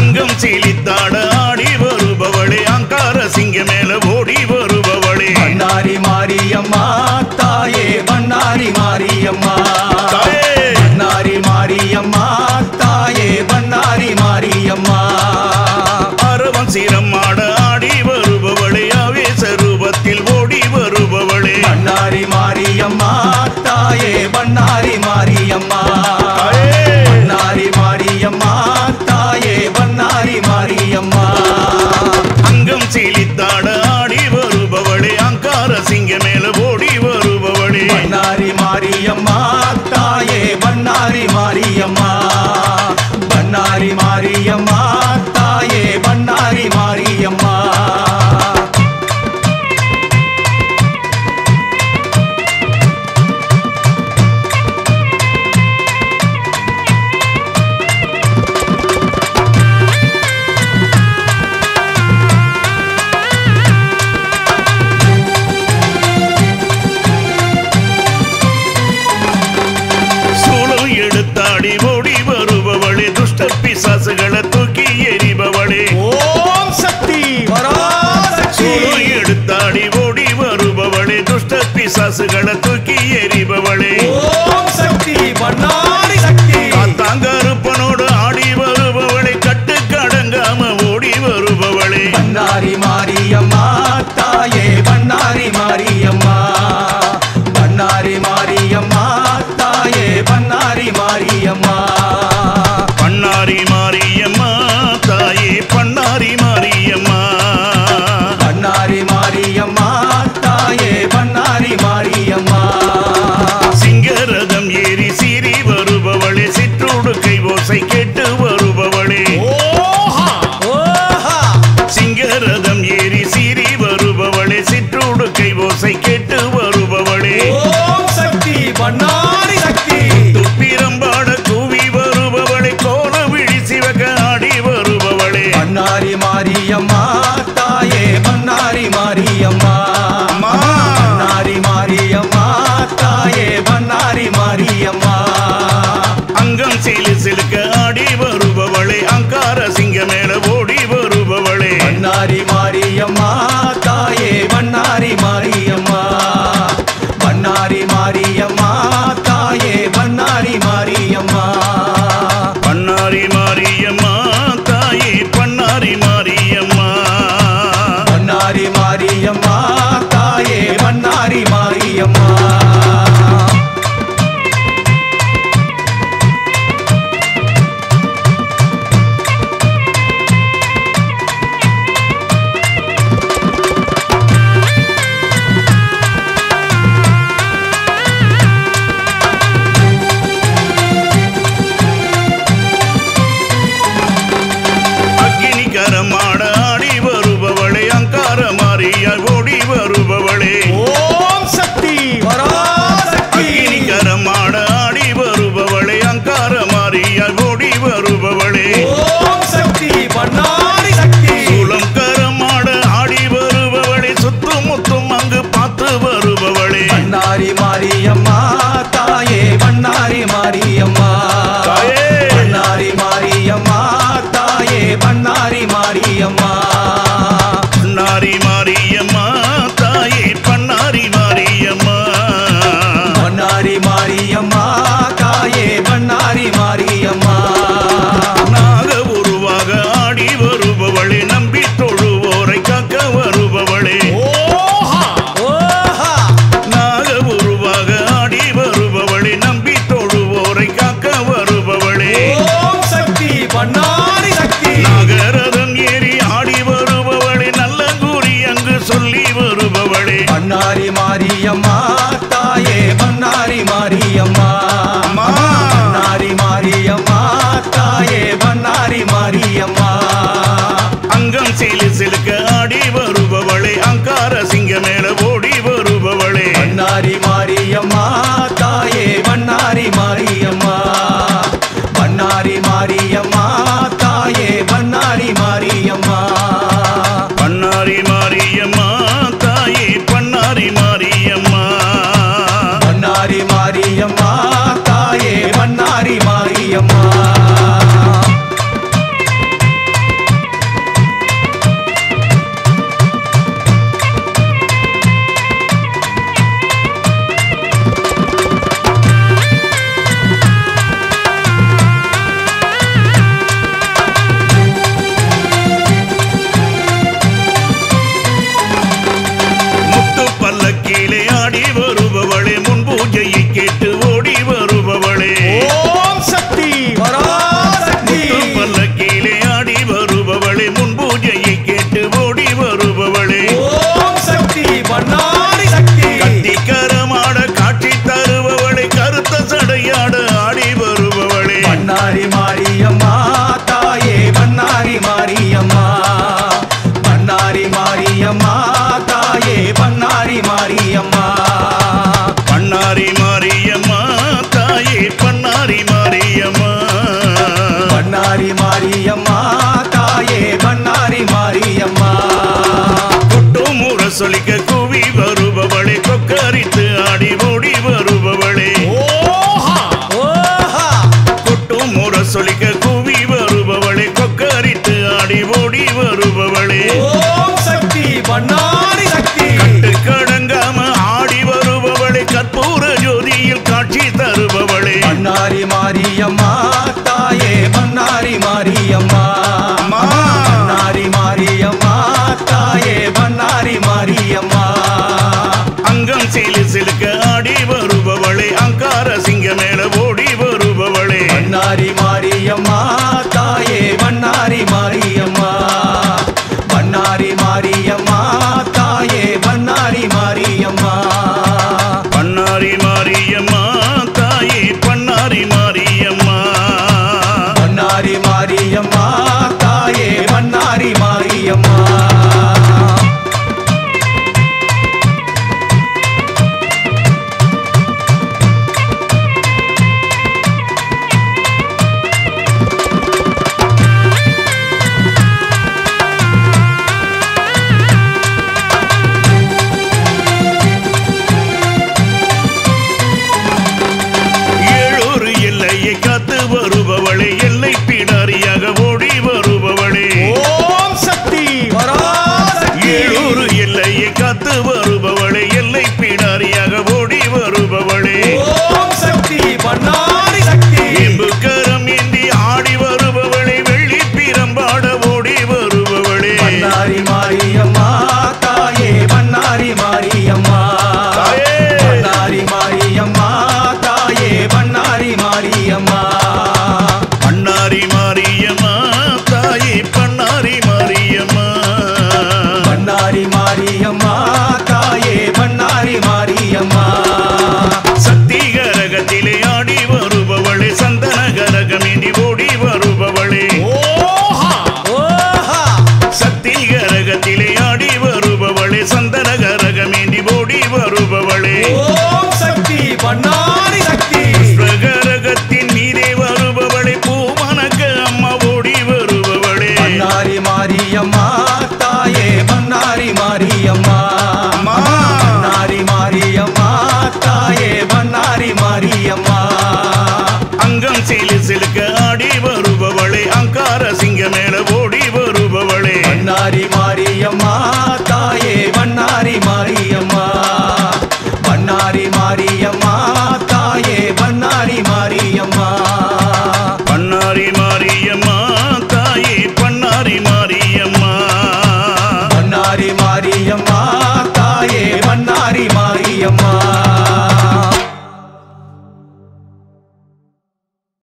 அங்கம் சீலித்தாட ஆடி வருபவளே அங்கார சிங்க மேல ஓடி வருபவளே பண்ணாரி மாரியம்மா தாயே பண்ணாரி மாரியம்மா தாயே. பண்ணாரி மாரியம்மா தாயே பண்ணாரி மாரியம்மா அரவன் சீரம்மாட ஆடி வருபவளே ஆவேச ரூபத்தில் ஓடி வருபவளே பண்ணாரி மாரியம்மா தாயே பண்ணாரி மாரியம்மா தாயே. பண்ணாரி மாரியம்மா தாயே பண்ணாரி மாரியம்மா அங்கம் சீலித்தாட ஆடி வருபவளே அங்கார சிங்க மேல ஓடி வருபவளே பண்ணாரி மாரியம்மா தாயே பண்ணாரி மாரியம்மா பண்ணாரி மாரியம்மா தாயே பண்ணாரி மாரியம்மா சூளம் எடுத்தாடி ஓடி வருபவளே துஷ்ட பிசாசுகளை தூக்கி எறிபவளே ஓம் சக்தி பராசக்தி சூளம் எடுத்தாடி ஓடி வருபவளே துஷ்ட பிசாசுகளை தூக்கி எறிபவளே ஓம் சக்தி பண்ணாரி சக்தி காத்தாங்கருப்பனோடு ஆடி வருபவளே கட்டு கடங்காம ஓடி வருபவளே பண்ணாரி மாரியம்மா தாயே பண்ணாரி மாரியம்மா பண்ணாரி மாரியம்மா தாயே பண்ணாரி மாரியம்மா பண்ணாரி மாரியம்மா அறுத்து வருபவளே எல்லை பிடாரியாக ஓடி வருபவளே ஓம் சக்தி பண்ணாரி சக்தி எம்புக்கரம் ஏந்தி ஆடி வருபவளே வெள்ளி பிரம்பாட ஓடி வருபவளே பண்ணாரி மாரியம்மா தாயே பண்ணாரி மாரியம்மா தாயே. பண்ணாரி மாரியம்மா தாயே பண்ணாரி மாரியம்மா பண்ணாரி மாரியம்மா தாயே பண்ணாரி மாரியம்மா பண்ணாரி மாரியம்மா தாயே பண்ணாரி மாரியம்மா சக்தி கரகத்திலே ஆடி வருபவளே சந்தன கரகமேந்தி ஓடி வருபவளே ஓஹா ஓஹா சக்தி கரகத்திலே ஆடி வருபவளே சந்தன கரகமேந்தி ஓடி வருபவளே ஓம் சக்தி பண்ணாரி சக்தி பிரகரகத்தின் மீதே வருபவளே பூமனக்க அம்மா ஓடி வருபவளே பண்ணாரி மாரியம்மா தாயே பண்ணாரி மாரியம்மா அம்மா. பண்ணாரி மாரியம்மா தாயே பண்ணாரி மாரியம்மா அங்கம் சிலு சிலுக்க ஆடி வருபவளே அங்கார சிங்க மேல ஓடி வருபவளே பண்ணாரி மாரியம்மா